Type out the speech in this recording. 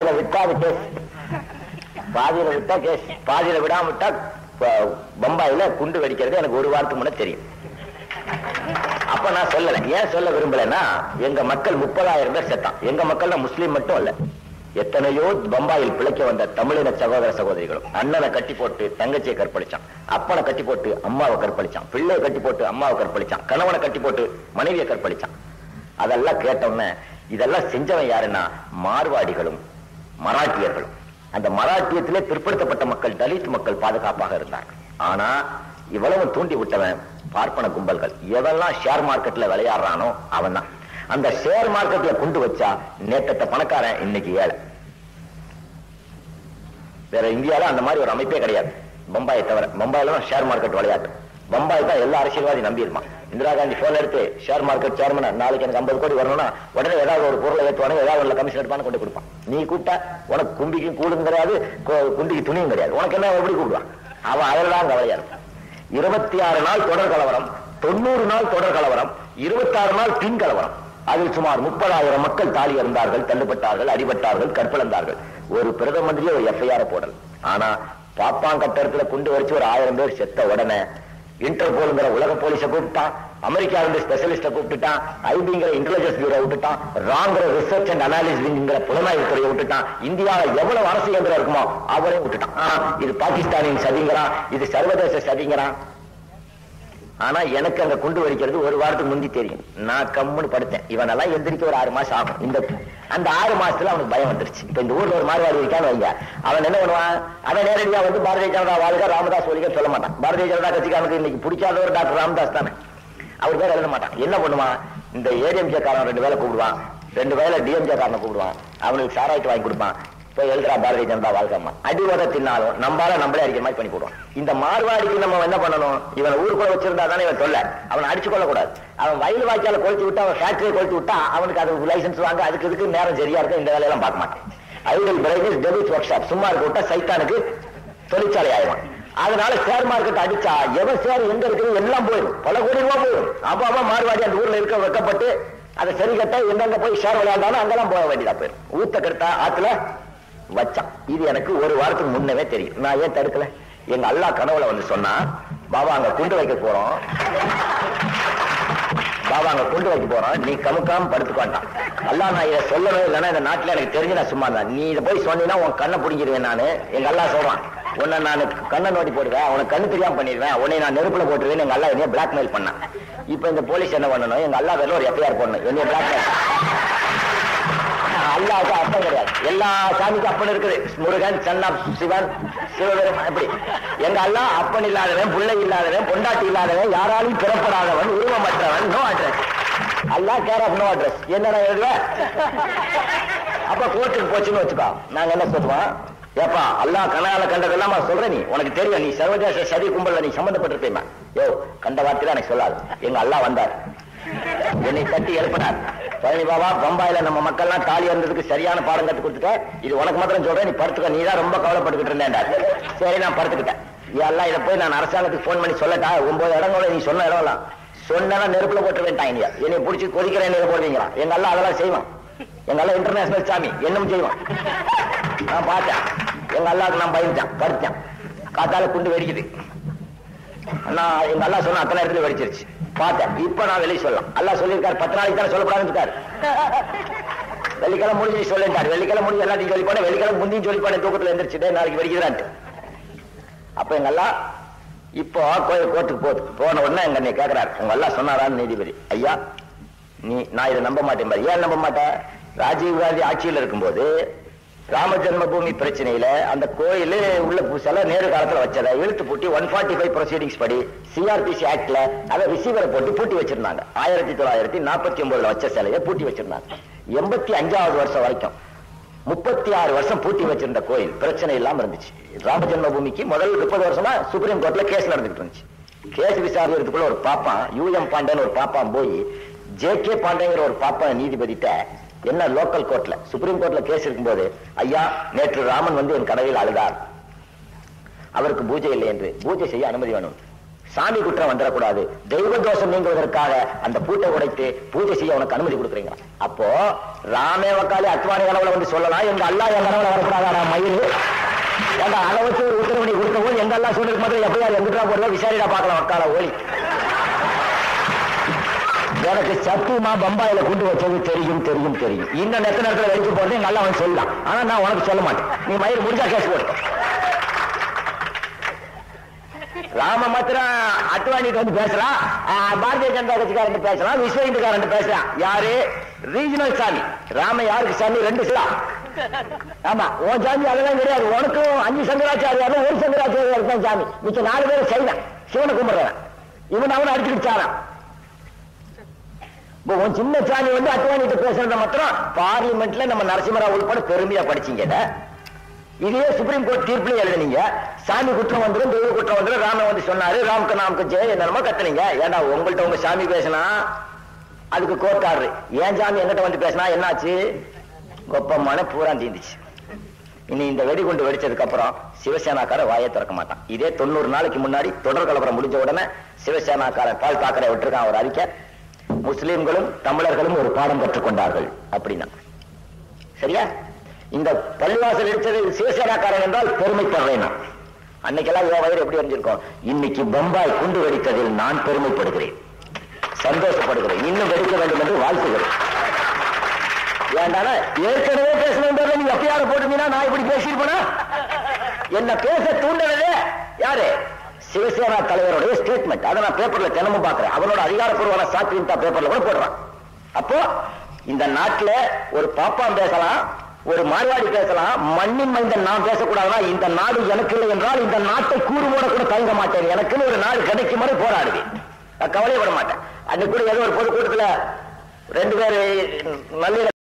விட்டா அது கேஸ் பாதியில விட்டா கேஸ் பாதியில விடாம விட்டா ப- பம்பாயில குண்டு வெடிக்கிறது எனக்கு ஒரு வாரத்துக்கு முன்ன தெரியும் அப்ப நான் சொல்லல ஏன் சொல்ல விரும்பலன்னா எங்க மக்கள் முப்பதாயிரம் பேர் செத்தான் எங்க மக்கள்னா முஸ்லீம் மட்டும் இல்ல எத்தனையோ பம்பாயில் பிழைக்க வந்த தமிழின சகோதர சகோதரிகளும் அண்ணனை கட்டி போட்டு தங்கச்சியை கற்பழிச்சான் அப்பனை கட்டி போட்டு அம்மாவை கற்பழிச்சான் பிள்ளையை கட்டி போட்டு அம்மாவை கற்பழிச்சான் கணவனை கட்டி போட்டு மனைவியை கற்பழிச்சான் அதெல்லாம் கேட்டோம்னா இதெல்லாம் செஞ்சவன் யாருன்னா மார்வாடிகளும் மராட்டியர்களும் அந்த மராட்டியத்திலே பிற்படுத்தப்பட்ட மக்கள் தலித் மக்கள் பாதுகாப்பாக இருந்தார்கள் ஆனா இவ்வளவு தூண்டி விட்டவன் பார்ப்பன கும்பல்கள் எவெல்லாம் ஷேர் மார்க்கெட்ல விளையாடுறானோ அவன் தான் அந்த ஷேர் மார்க்கெட்ல கொண்டு வச்சா நேத்தத்த பணக்காரன் இன்னைக்கு ஏழை வேற இந்தியால அந்த மாதிரி ஒரு அமைப்பே கிடையாது பம்பாயை தவிர பம்பாயில தான் ஷேர் மார்க்கெட் விளையாட்டு பம்பாய் தான் எல்லா அரசியல்வாதி நம்பியிருப்பான் இந்திரா காந்தி போன் எடுத்து ஷேர் மார்க்கெட் சேர்மன் நாளைக்கு எனக்கு ஐம்பது கோடி வரணும்னா உடனே ஏதாவது ஒரு பொருளை ஏற்றுவானு ஏதாவது ஒரு கமிஷன் எடுப்பான்னு கொண்டு கொடுப்பான் நீ கூப்பிட்டா உனக்கு கும்பிக்கும் கூடும் கிடையாது கு- குண்டிக்கு துணியும் கிடையாது உனக்கு என்ன எப்படி கூப்பிடுவான் அவன் அதில் தான் கவலையா இருப்பான் இருபத்தி ஆறு நாள் தொடர் கலவரம் தொண்ணூறு நாள் தொடர் கலவரம் இருபத்தி ஆறு நாள் பின் கலவரம் அதில் சுமார் முப்பதாயிரம் மக்கள் தாலி இருந்தார்கள் தள்ளுபட்டார்கள் அடிபட்டார்கள் கற்பிழந்தார்கள் ஒரு பிரதம மந்திரி ஒரு எஃப்ஐஆர் போடல் ஆனா பாப்பான் கட்டடத்துல குண்டு வச்சு ஒரு ஆயிரம் பேர் செத்த உடனே இன்டர்போல்ங்கிற உலக போலீஸை கூப்பிட்டான் அமெரிக்கா இருந்து ஸ்பெஷலிஸ்ட கூப்பிட்டுட்டான் ஐபிங்கிற இன்டெலிஜென்ஸ் பியூரோ விட்டுட்டான் ராங்கிற ரிசர்ச் அண்ட் அனாலிசிஸ்ங்கிற புலனாய்வு துறையை விட்டுட்டான் இந்தியாவில் எவ்வளவு அரசு இயந்திரம் இருக்குமோ அவரையும் விட்டுட்டான் ஆனா, இது பாகிஸ்தானின் சதிங்கிறான் இது சர்வதேச சதிங்கிறான் ஆனா எனக்கு அங்க குண்டு வெடிக்கிறது ஒரு வாரத்துக்கு முந்தி தெரியும் நான் கம்முன்னு படுத்தேன் இவனெல்லாம் எந்திரிக்க ஒரு ஆறு மாசம் ஆகும் இந்த அந்த ஆறு மாசத்துல அவனுக்கு பயம் வந்துருச்சு இப்ப இந்த ஊர்ல ஒரு மாறுவாடி இருக்கான்னு வைங்க அவன் என்ன பண்ணுவான் அவன் நேரடியா வந்து பாரதிய ஜனதா வாழ்க ராமதாஸ் ஒழிக சொல்ல மாட்டான் பாரதிய ஜனதா கட்சிக்காரனுக்கு இன்னைக்கு பிடிக்காத ஒரு டாக்டர் ராமதாஸ் தானே அவர் பேர் எழுத மாட்டான் என்ன பண்ணுவான் இந்த ஏடிஎம்கே காரன் ரெண்டு வேலை கூப்பிடுவான் ரெண்டு வேலை டிஎம்கே காரனை கூப்பிடுவான் அவனுக்கு சாராய்ட்டு வாங்கி கொடுப்பான் போய் எழுதுறா பாரதிய ஜனதா வாழ்க்கம்மா அடிவத தின்னாலும் நம்பால நம்மளே அடிக்கிற மாதிரி பண்ணி போடுவான் இந்த மார்வாடிக்கு நம்ம என்ன பண்ணணும் இவனை ஊருக்குள்ள வச்சிருந்தா தானே இவன் தொல்லை அவனை அடிச்சு கொள்ள கூடாது அவன் வயல் வாய்க்கால கொளுத்தி விட்டு அவன் ஃபேக்டரியை கொளுத்தி விட்டா அவனுக்கு அது லைசன்ஸ் வாங்க அதுக்கு இதுக்கு நேரம் சரியா இருக்கும் இந்த வேலையெல்லாம் பார்க்க மாட்டேன் ஐடியல் பிரைவேஸ் டெபிட் ஒர்க் ஷாப் சும்மா இருக்க விட்டா சைத்தானுக்கு தொழிற்சாலை ஆயிடும் அதனால ஷேர் மார்க்கெட் அடிச்சா எவன் ஷேர் எங்க இருக்குது எல்லாம் போயிடும் பல கோடி ரூபா போயிடும் அப்ப அவன் மார்வாடி அந்த ஊர்ல இருக்க வைக்கப்பட்டு அதை சரி கட்ட எங்கெங்க போய் ஷேர் விளையாண்டாலும் அங்கெல்லாம் போக வேண்டியதா போயிடும் ஊத்த கெடுத்தா ஆத்துல வச்சான் இது எனக்கு ஒரு வாரத்துக்கு முன்னவே தெரியும் நான் ஏன் தடுக்கல எங்க அல்லா கனவுல வந்து சொன்னா பாபா அங்க குண்டு வைக்க போறோம் பாபா அங்க கொண்டு வைக்க போறோம் நீ கமுக்காம படுத்துக்கோண்டான் அல்லா நான் இதை சொல்லணும் இல்லைன்னா இந்த நாட்டுல எனக்கு தெரிஞ்சு நான் சும்மா தான் நீ இதை போய் சொன்னீங்கன்னா உன் கண்ணை பிடிங்கிருவேன் நானு எங்க அல்லா சொல்றான் உன்னை நான் கண்ணை நோட்டி போடுவேன் உனக்கு கண்ணு தெரியாம பண்ணிடுவேன் உன்னை நான் நெருப்புல போட்டுருவேன் எங்க அல்லா என்னைய பிளாக்மெயில் பண்ணான் இப்ப இந்த போலீஸ் என்ன பண்ணணும் எங்க அல்லா வேலை ஒரு எஃப்ஐஆர் போடணும் என்னைய பிளாக்மெயில் அல்லாவுக்கு அப்பன் கிடையாது எல்லா சாமிக்கும் அப்பன் இருக்குது முருகன் சன்னா சிவன் சிவபெருமான் எப்படி எங்க அல்லா அப்பன் இல்லாதவன் பிள்ளை இல்லாதவன் பொண்டாட்டி இல்லாதவன் யாராலும் பிறப்படாதவன் உருவமற்றவன் நோ அட்ரஸ் அல்லா கேர் ஆஃப் நோ அட்ரஸ் என்னடா எழுதுவேன் அப்ப கோர்ட்டுக்கு போச்சுன்னு வச்சுக்கோ நாங்க என்ன சொல்லுவோம் ஏப்பா அல்லாஹ் கனால கண்டதெல்லாம் சொல்ற நீ உனக்கு தெரியும் நீ சர்வதேச சதி கும்பல்ல நீ சம்பந்தப்பட்டிருப்பேமா யோ கண்ட வார்த்தையில எனக்கு சொல்லாது எங்க அல்லாஹ் வந்தார் என்னை தட்டி எழுப்பினார் பழனி பாபா பம்பாயில நம்ம மக்கள்லாம் தாலி இருந்ததுக்கு சரியான பாடம் கத்து கொடுத்துட்ட இது உனக்கு மாத்திரம் சொல்றேன் நீ படுத்துக்க நீ தான் ரொம்ப கவலைப்பட்டுக்கிட்டு இருந்தேன்டா சரி நான் படுத்துக்கிட்டேன் எல்லாம் இதை போய் நான் அரசாங்கத்துக்கு ஃபோன் பண்ணி சொல்லட்டா ஒன்பது இடங்கள நீ சொன்ன இடம்லாம் சொன்னா நெருப்புல போட்டு வேண்டாம் என்னை பிடிச்சி கொதிக்கிற எண்ணெயில போடுவீங்களா எங்க எல்லாம் அதெல்லாம் செய்வான் எங்க எல்லாம் இன்டர்நேஷனல் சாமி என்னும் செய்வான் நான் பார்த்தேன் எங்க அல்லாவுக்கு நான் பயந்துட்டேன் படுத்தேன் காத்தால குண்டு வெடிக்குது நான் எங்க அல்லா சொன்ன அத்தனை இடத்துல வெடிச்சிருச்சு பார்த்தேன் இப்ப நான் வெளியே சொல்லலாம் அல்லாஹ் சொல்லியிருக்காரு பத்து நாளைக்கு தானே சொல்லக்கூடாதுன்னு இருக்காரு வெள்ளிக்கிழமை முடிஞ்சு சொல்லிட்டாரு வெள்ளிக்கிழமை முடிஞ்சு எல்லாத்தையும் சொல்லி போனேன் வெள்ளிக்கிழமை முந்தியும் சொல்லி போனேன் தூக்கத்துல எந்திரிச்சுட்டே நாளைக்கு வெடிக்குதான்ட்டு அப்ப எங்க அல்லா இப்போ கோயில் கோர்ட்டுக்கு போகுது போன உடனே எங்க நீ கேக்குறாரு உங்க அல்லா சொன்னாரான்னு நீதிபதி ஐயா நீ நான் இதை நம்ப மாட்டேன் பாரு. ஏன் நம்ப மாட்டேன் ராஜீவ் காந்தி ஆட்சியில் இருக்கும்போது ராம ஜென்மபூமி பிரச்சனையில அந்த கோயில் உள்ள பூசல நேரு காலத்துல வச்சதை இழுத்து பூட்டி ஒன் ஃபார்ட்டி ஃபைவ் ப்ரொசீடிங்ஸ் படி சிஆர்பிசி ஆக்ட்ல அதை ரிசீவரை போட்டு பூட்டி வச்சிருந்தாங்க ஆயிரத்தி தொள்ளாயிரத்தி நாற்பத்தி ஒன்பதுல வச்ச சிலையை பூட்டி வச்சிருந்தாங்க எண்பத்தி அஞ்சாவது வருஷம் வரைக்கும் முப்பத்தி ஆறு வருஷம் பூட்டி வச்சிருந்த கோயில் பிரச்சனை இல்லாம இருந்துச்சு ராம ஜென்மபூமிக்கு முதல் முப்பது வருஷமா சுப்ரீம் கோர்ட்ல கேஸ் நடந்துகிட்டு இருந்துச்சு கேஸ் விசாரிக்கிறதுக்குள்ள ஒரு பாப்பான் யூஎம் பாண்டேன்னு ஒரு பாப்பான் போய் ஜே கே பாண்டேங்கிற ஒரு பாப்பான் நீதிபதிட்ட என்ன லோக்கல் கோர்ட்ல சுப்ரீம் கோர்ட்ல கேஸ் இருக்கும்போது ஐயா நேற்று ராமன் வந்து என் கனவில் அழுதார் அவருக்கு பூஜை இல்லை என்று பூஜை செய்ய அனுமதி வேணும் சாமி குற்றம் வந்துடக்கூடாது தெய்வ தோஷம் நீங்குவதற்காக அந்த பூட்டை உடைத்து பூஜை செய்ய உனக்கு அனுமதி கொடுக்குறீங்க அப்போ ராமே வக்காலி அத்வானி கனவுல வந்து சொல்லலாம் எங்க அல்லா என் கனவுல வரக்கூடாதா மயில் ஏண்டா அதை வச்சு ஒரு உத்தரவு நீ கொடுக்கவும் எங்க எல்லாம் சொல்லிருக்கு மட்டும் எப்படியா எங்கிட்டா போடுவா விசாரிடா பார்க்கலாம் வக்கால ஓலி எனக்கு சத்தியமா பம்பாயில கொண்டு வச்சது தெரியும் தெரியும் தெரியும் இன்னும் எத்தனை நேரத்துல வெடிக்க போறது நல்லா அவன் சொல்லலாம் ஆனா நான் உனக்கு சொல்ல மாட்டேன் நீ மயில் முடிஞ்சா கேஸ் போட்டு ராம மாத்திரம் அட்வானிட்டு வந்து பேசுறான் ஆஹ், பாரதிய ஜனதா கட்சிக்காரன் பேசலாம் விஸ்வ இந்துக்காரன் பேசுறான் யாரு ரீஜனல் சாமி ராம யாருக்கு சாமி ரெண்டு சிலா ஆமா உன் சாமி அதெல்லாம் கிடையாது உனக்கும் அஞ்சு சங்கராச்சாரியாரும் ஒரு சங்கராச்சாரியார் தான் சாமி மிச்ச நாலு பேரும் செய்தான் சிவனை கும்பிடுறவன் இவன் அவனை அடிச்சுக்கிட்டு சாரான் இப்போ உன் சின்ன சாமி வந்து அத்வானிட்டு பேசுறத மாத்திரம் பார்லிமெண்ட்ல நம்ம நரசிம்மராவ் உள்பட பெருமையா படிச்சீங்க இத. இதே சுப்ரீம் கோர்ட் தீர்ப்புல எழுதுனீங்க சாமி குற்றம் வந்துடும் தெய்வ குற்றம் வந்துடும் ராம வந்து சொன்னாரு ராம்க்கு நாம்க்கு ஜெய என்னமோ கத்துனீங்க ஏண்டா உங்கள்ட்ட உங்க சாமி பேசினா அதுக்கு கோர்ட் ஆடுறு ஏன் சாமி எங்கிட்ட வந்து பேசினா என்னாச்சு கொப்பமான பூரா தீந்துச்சு இனி இந்த வெடிகுண்டு வெடிச்சதுக்கு அப்புறம் சிவசேனாக்கார வாயை திறக்க மாட்டான் இதே தொண்ணூறு நாளைக்கு முன்னாடி தொடர் கலவரம் முடிஞ்ச உடனே சிவசேனாக்காரன் பால் தாக்கரை விட்டுருக்கான் ஒரு அறிக்கை முஸ்லிம்களும் தமிழர்களும் ஒரு பாடம் கற்றுக்கொண்டார்கள் அப்படின்னா சரியா இந்த பள்ளிவாசல் இடிச்சது சிவசேனாக்காரன் என்றால் பெருமைப்படுறேன் நான் அன்னைக்கெல்லாம் என் வயிறு எப்படி அறிஞ்சிருக்கோம் இன்னைக்கு பம்பாய் குண்டு வெடித்ததில் நான் பெருமைப்படுகிறேன் சந்தோஷப்படுகிறேன் இன்னும் வெடிக்க வேண்டும் என்று வாழ்த்துகிறேன் ஏண்டானா ஏற்கனவே பேசணும் நீ எப்பயார போட்டிருந்தீங்கன்னா நான் இப்படி பேசியிருப்பேனா என்ன பேச தூண்டனதே யாரு சிவசேனா தலைவருடைய ஸ்டேட்மெண்ட் அதை நான் பேப்பர்ல தினமும் பார்க்கிறேன் அவனோட அதிகாரப்பூர்வமான சாத்தியந்தா பேப்பர்ல கூட போடுறான் அப்போ இந்த நாட்டுல ஒரு பாப்பான் பேசலாம் ஒரு மார்வாடி பேசலாம் மண்ணின் மைந்தன் நான் பேசக்கூடாதுன்னா இந்த நாடு எனக்கு இல்லை என்றால் இந்த நாட்டை கூறு போட கூட தயங்க மாட்டேன் எனக்குன்னு ஒரு நாடு கிடைக்கும் வரை போராடுவேன் நான் கவலைப்பட மாட்டேன் அன்னைக்கு கூட ஏதோ ஒரு பொதுக்கூட்டத்துல ரெண்டு பேர் நல்ல